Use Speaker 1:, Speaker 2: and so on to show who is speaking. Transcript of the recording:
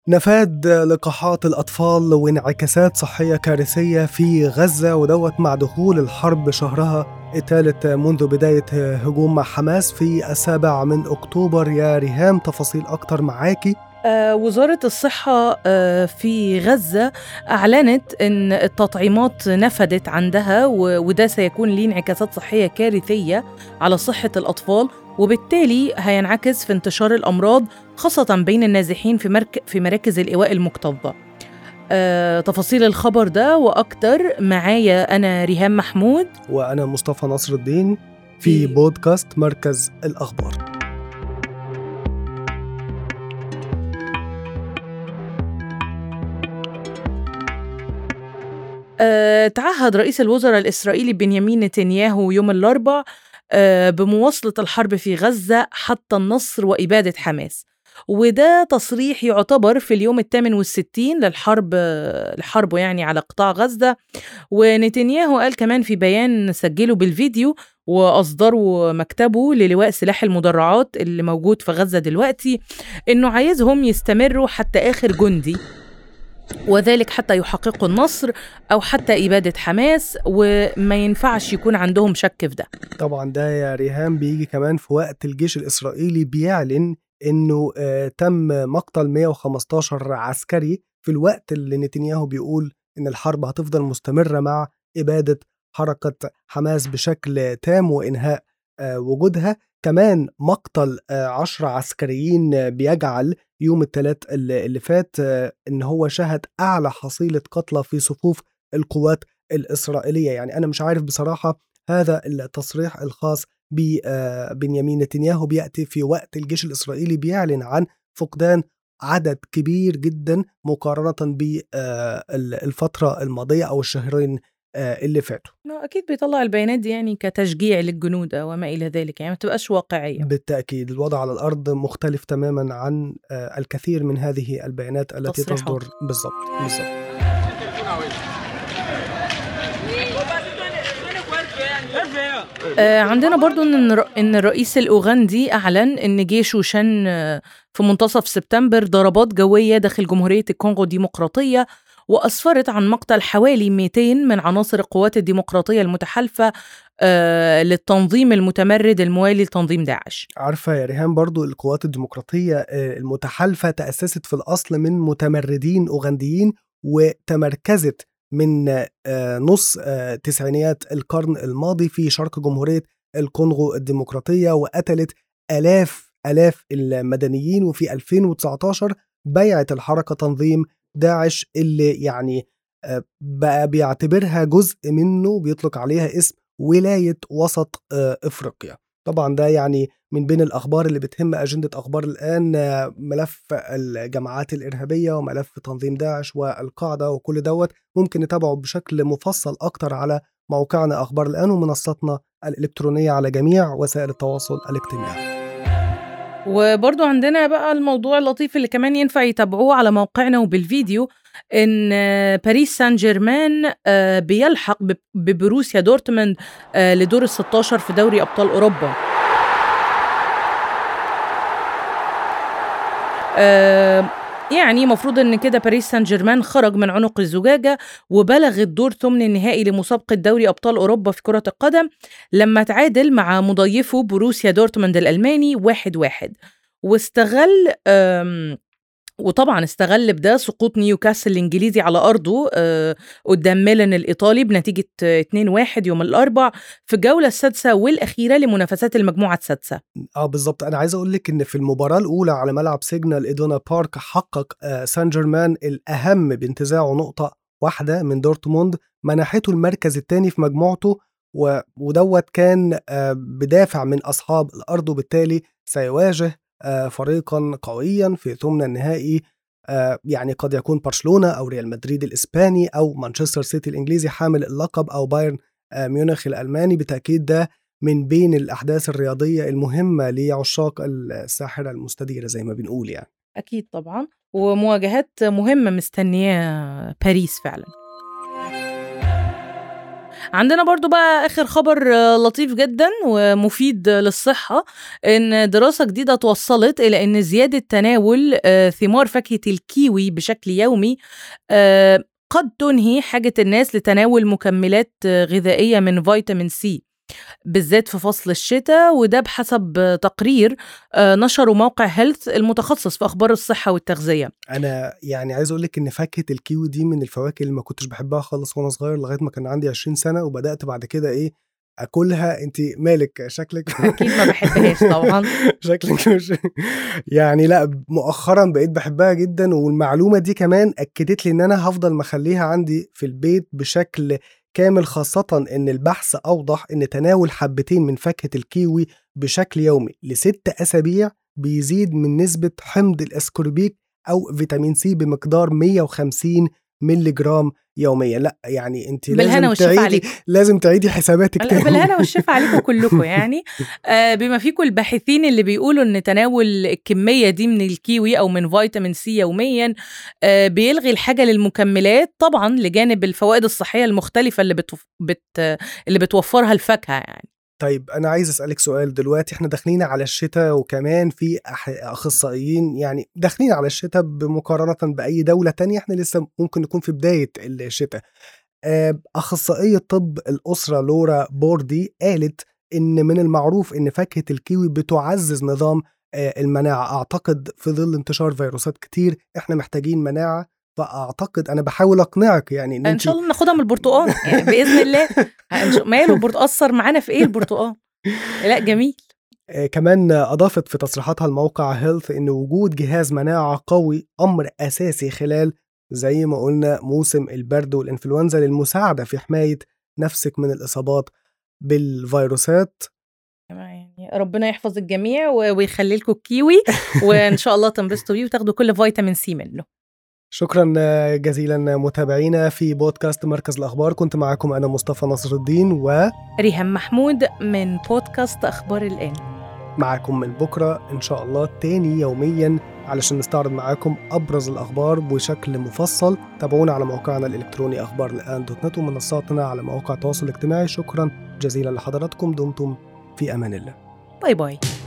Speaker 1: نفاد لقاحات الأطفال وانعكاسات صحية كارثية في غزة ودوت مع دخول الحرب شهرها الثالث منذ بداية هجوم حماس في السابع من أكتوبر يا ريهام تفاصيل أكتر معاكي
Speaker 2: آه وزارة الصحة آه في غزة أعلنت أن التطعيمات نفدت عندها وده سيكون له انعكاسات صحية كارثية على صحة الأطفال وبالتالي هينعكس في انتشار الأمراض خاصة بين النازحين في, مرك في مراكز الإيواء المكتظة آه، تفاصيل الخبر ده وأكتر معايا أنا ريهام محمود
Speaker 1: وأنا مصطفى نصر الدين في بودكاست مركز الأخبار
Speaker 2: أه تعهد رئيس الوزراء الإسرائيلي بنيامين نتنياهو يوم الأربعاء أه بمواصلة الحرب في غزة حتى النصر وإبادة حماس وده تصريح يعتبر في اليوم الثامن والستين للحرب لحربه يعني على قطاع غزة ونتنياهو قال كمان في بيان سجله بالفيديو وأصدره مكتبه للواء سلاح المدرعات اللي موجود في غزة دلوقتي إنه عايزهم يستمروا حتى آخر جندي وذلك حتى يحققوا النصر أو حتى إبادة حماس وما ينفعش يكون عندهم شك في ده
Speaker 1: طبعا ده يا ريهام بيجي كمان في وقت الجيش الإسرائيلي بيعلن انه آه تم مقتل 115 عسكري في الوقت اللي نتنياهو بيقول ان الحرب هتفضل مستمره مع اباده حركه حماس بشكل تام وانهاء آه وجودها كمان مقتل آه عشرة عسكريين بيجعل يوم الثلاث اللي فات آه ان هو شهد اعلى حصيله قتلى في صفوف القوات الاسرائيليه يعني انا مش عارف بصراحه هذا التصريح الخاص ببنيامين نتنياهو بياتي في وقت الجيش الاسرائيلي بيعلن عن فقدان عدد كبير جدا مقارنه بالفتره الماضيه او الشهرين اللي فاتوا
Speaker 2: اكيد بيطلع البيانات دي يعني كتشجيع للجنود وما الى ذلك يعني ما تبقاش واقعيه
Speaker 1: بالتاكيد الوضع على الارض مختلف تماما عن الكثير من هذه البيانات التي تصريحات. تصدر بالضبط بالضبط
Speaker 2: آه عندنا برضو ان ان الرئيس الاوغندي اعلن ان جيشه شن في منتصف سبتمبر ضربات جويه داخل جمهوريه الكونغو الديمقراطيه واسفرت عن مقتل حوالي 200 من عناصر القوات الديمقراطيه المتحالفه آه للتنظيم المتمرد الموالي لتنظيم داعش
Speaker 1: عارفة يا ريهام برضو القوات الديمقراطية المتحالفة تأسست في الأصل من متمردين أوغنديين وتمركزت من نص تسعينيات القرن الماضي في شرق جمهورية الكونغو الديمقراطية وقتلت آلاف آلاف المدنيين وفي 2019 بيعت الحركة تنظيم داعش اللي يعني بقى بيعتبرها جزء منه بيطلق عليها اسم ولاية وسط إفريقيا طبعا ده يعني من بين الأخبار اللي بتهم أجندة أخبار الآن ملف الجماعات الإرهابية وملف تنظيم داعش والقاعدة وكل دوت ممكن نتابعه بشكل مفصل أكتر على موقعنا أخبار الآن ومنصتنا الإلكترونية على جميع وسائل التواصل الاجتماعي
Speaker 2: وبرضو عندنا بقى الموضوع اللطيف اللي كمان ينفع يتابعوه على موقعنا وبالفيديو ان باريس سان جيرمان بيلحق ببروسيا دورتموند لدور ال 16 في دوري ابطال اوروبا يعني مفروض ان كده باريس سان جيرمان خرج من عنق الزجاجه وبلغ الدور ثمن النهائي لمسابقه دوري ابطال اوروبا في كره القدم لما تعادل مع مضيفه بروسيا دورتموند الالماني واحد واحد واستغل وطبعا استغل بده سقوط نيوكاسل الانجليزي على ارضه آه قدام ميلان الايطالي بنتيجه 2-1 يوم الاربع في الجوله السادسه والاخيره لمنافسات المجموعه السادسه.
Speaker 1: اه بالظبط انا عايز اقول لك ان في المباراه الاولى على ملعب سيجنال ايدونا بارك حقق آه سان جيرمان الاهم بانتزاعه نقطه واحده من دورتموند منحته المركز الثاني في مجموعته ودوت كان آه بدافع من اصحاب الارض وبالتالي سيواجه فريقا قويا في ثمن النهائي يعني قد يكون برشلونه او ريال مدريد الاسباني او مانشستر سيتي الانجليزي حامل اللقب او بايرن ميونخ الالماني بالتاكيد ده من بين الاحداث الرياضيه المهمه لعشاق الساحره المستديره زي ما بنقول يعني
Speaker 2: اكيد طبعا ومواجهات مهمه مستنياه باريس فعلا عندنا برضو بقى آخر خبر آه، لطيف جدا ومفيد للصحة إن دراسة جديدة توصلت إلى إن زيادة تناول آه، ثمار فاكهة الكيوي بشكل يومي آه، قد تنهي حاجة الناس لتناول مكملات آه، غذائية من فيتامين سي بالذات في فصل الشتاء وده بحسب تقرير آه، نشره موقع هيلث المتخصص في أخبار الصحة والتغذية
Speaker 1: انا يعني عايز اقول لك ان فاكهه الكيوي دي من الفواكه اللي ما كنتش بحبها خالص وانا صغير لغايه ما كان عندي 20 سنه وبدات بعد كده ايه اكلها انت مالك شكلك
Speaker 2: أكيد ما بحبهاش طبعا
Speaker 1: شكلك مش يعني لا مؤخرا بقيت بحبها جدا والمعلومه دي كمان اكدت لي ان انا هفضل مخليها عندي في البيت بشكل كامل خاصة إن البحث أوضح إن تناول حبتين من فاكهة الكيوي بشكل يومي لست أسابيع بيزيد من نسبة حمض الأسكوربيك أو فيتامين سي بمقدار 150 مللي جرام يوميا لا يعني انت
Speaker 2: بالهنا
Speaker 1: لازم
Speaker 2: والشفا
Speaker 1: تعيدي
Speaker 2: عليك
Speaker 1: لازم تعيدي حساباتك
Speaker 2: لا
Speaker 1: تاني
Speaker 2: بالهنا والشفا عليكم كلكم يعني آه، بما فيكم الباحثين اللي بيقولوا ان تناول الكميه دي من الكيوي او من فيتامين سي يوميا آه، بيلغي الحاجه للمكملات طبعا لجانب الفوائد الصحيه المختلفه اللي بتوف... بت... اللي بتوفرها الفاكهه يعني
Speaker 1: طيب انا عايز اسالك سؤال دلوقتي احنا داخلين على الشتاء وكمان في أح- اخصائيين يعني داخلين على الشتاء بمقارنه باي دوله تانية احنا لسه ممكن نكون في بدايه الشتاء آه، اخصائيه طب الاسره لورا بوردي قالت ان من المعروف ان فاكهه الكيوي بتعزز نظام آه، المناعه اعتقد في ظل انتشار فيروسات كتير احنا محتاجين مناعه فاعتقد انا بحاول اقنعك يعني ان
Speaker 2: ان
Speaker 1: انت
Speaker 2: شاء الله ناخدها من البرتقال يعني باذن الله إن شاء- ماله البرتقال اثر معانا في ايه البرتقال لا جميل
Speaker 1: آه، كمان أضافت في تصريحاتها الموقع هيلث إن وجود جهاز مناعة قوي أمر أساسي خلال زي ما قلنا موسم البرد والإنفلونزا للمساعدة في حماية نفسك من الإصابات بالفيروسات
Speaker 2: يعني ربنا يحفظ الجميع و- ويخلي لكم الكيوي وان شاء الله تنبسطوا بيه وتاخدوا كل فيتامين سي منه
Speaker 1: شكرا آه، جزيلا متابعينا في بودكاست مركز الأخبار كنت معكم أنا مصطفى نصر الدين
Speaker 2: ريهام محمود من بودكاست اخبار الان
Speaker 1: ومعكم من بكرة إن شاء الله تاني يوميا علشان نستعرض معاكم أبرز الأخبار بشكل مفصل تابعونا على موقعنا الإلكتروني أخبار الآن دوت نت ومنصاتنا على مواقع التواصل الاجتماعي شكرا جزيلا لحضراتكم دمتم في أمان الله
Speaker 2: باي باي